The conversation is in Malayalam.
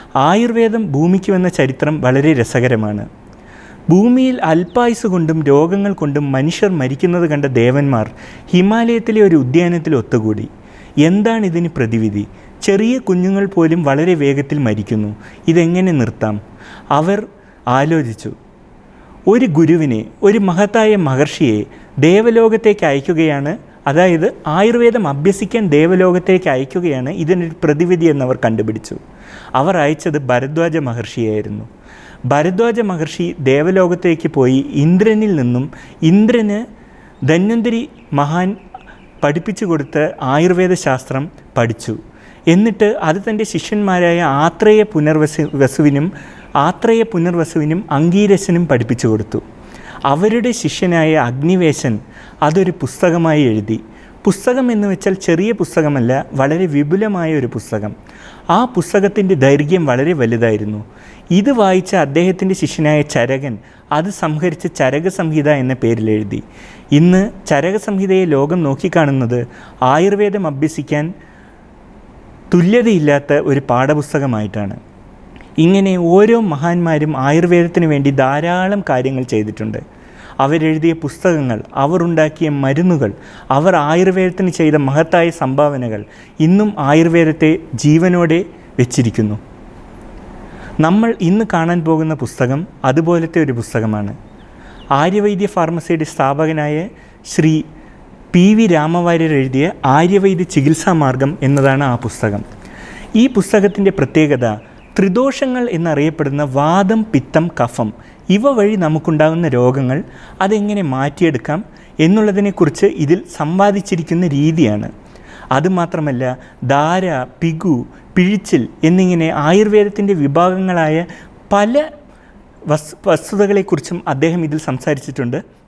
ആയുർവേദം ഭൂമിക്ക് വന്ന ചരിത്രം വളരെ രസകരമാണ് ഭൂമിയിൽ അല്പായുസ് കൊണ്ടും രോഗങ്ങൾ കൊണ്ടും മനുഷ്യർ മരിക്കുന്നത് കണ്ട ദേവന്മാർ ഹിമാലയത്തിലെ ഒരു ഉദ്യാനത്തിൽ ഒത്തുകൂടി എന്താണ് ഇതിന് പ്രതിവിധി ചെറിയ കുഞ്ഞുങ്ങൾ പോലും വളരെ വേഗത്തിൽ മരിക്കുന്നു ഇതെങ്ങനെ നിർത്താം അവർ ആലോചിച്ചു ഒരു ഗുരുവിനെ ഒരു മഹത്തായ മഹർഷിയെ ദേവലോകത്തേക്ക് അയക്കുകയാണ് അതായത് ആയുർവേദം അഭ്യസിക്കാൻ ദേവലോകത്തേക്ക് അയക്കുകയാണ് ഇതിനൊരു പ്രതിവിധി എന്നവർ കണ്ടുപിടിച്ചു അവർ അയച്ചത് ഭരദ്വാജ മഹർഷിയായിരുന്നു ഭരദ്വാജ മഹർഷി ദേവലോകത്തേക്ക് പോയി ഇന്ദ്രനിൽ നിന്നും ഇന്ദ്രന് ധന്വന്തരി മഹാൻ പഠിപ്പിച്ചു കൊടുത്ത ആയുർവേദ ശാസ്ത്രം പഠിച്ചു എന്നിട്ട് അത് തൻ്റെ ശിഷ്യന്മാരായ ആത്രേയ പുനർവസു വസുവിനും ആത്രേയ പുനർവസുവിനും അംഗീരസനും പഠിപ്പിച്ചു കൊടുത്തു അവരുടെ ശിഷ്യനായ അഗ്നിവേശൻ അതൊരു പുസ്തകമായി എഴുതി പുസ്തകം എന്ന് വെച്ചാൽ ചെറിയ പുസ്തകമല്ല വളരെ വിപുലമായ ഒരു പുസ്തകം ആ പുസ്തകത്തിൻ്റെ ദൈർഘ്യം വളരെ വലുതായിരുന്നു ഇത് വായിച്ച അദ്ദേഹത്തിൻ്റെ ശിഷ്യനായ ചരകൻ അത് സംഹരിച്ച് ചരക സംഹിത എന്ന പേരിൽ എഴുതി ഇന്ന് ചരക സംഹിതയെ ലോകം നോക്കിക്കാണുന്നത് ആയുർവേദം അഭ്യസിക്കാൻ തുല്യതയില്ലാത്ത ഒരു പാഠപുസ്തകമായിട്ടാണ് ഇങ്ങനെ ഓരോ മഹാന്മാരും ആയുർവേദത്തിന് വേണ്ടി ധാരാളം കാര്യങ്ങൾ ചെയ്തിട്ടുണ്ട് അവരെഴുതിയ പുസ്തകങ്ങൾ അവർ ഉണ്ടാക്കിയ മരുന്നുകൾ അവർ ആയുർവേദത്തിന് ചെയ്ത മഹത്തായ സംഭാവനകൾ ഇന്നും ആയുർവേദത്തെ ജീവനോടെ വെച്ചിരിക്കുന്നു നമ്മൾ ഇന്ന് കാണാൻ പോകുന്ന പുസ്തകം അതുപോലത്തെ ഒരു പുസ്തകമാണ് ആര്യവൈദ്യ ഫാർമസിയുടെ സ്ഥാപകനായ ശ്രീ പി വി രാമവാര്യർ എഴുതിയ ആര്യവൈദ്യ ചികിത്സാ മാർഗം എന്നതാണ് ആ പുസ്തകം ഈ പുസ്തകത്തിൻ്റെ പ്രത്യേകത ത്രിദോഷങ്ങൾ എന്നറിയപ്പെടുന്ന വാദം പിത്തം കഫം ഇവ വഴി നമുക്കുണ്ടാകുന്ന രോഗങ്ങൾ അതെങ്ങനെ മാറ്റിയെടുക്കാം എന്നുള്ളതിനെക്കുറിച്ച് ഇതിൽ സമ്പാദിച്ചിരിക്കുന്ന രീതിയാണ് അതുമാത്രമല്ല ധാര പിഗു പിഴിച്ചിൽ എന്നിങ്ങനെ ആയുർവേദത്തിൻ്റെ വിഭാഗങ്ങളായ പല വസ് വസ്തുതകളെക്കുറിച്ചും അദ്ദേഹം ഇതിൽ സംസാരിച്ചിട്ടുണ്ട്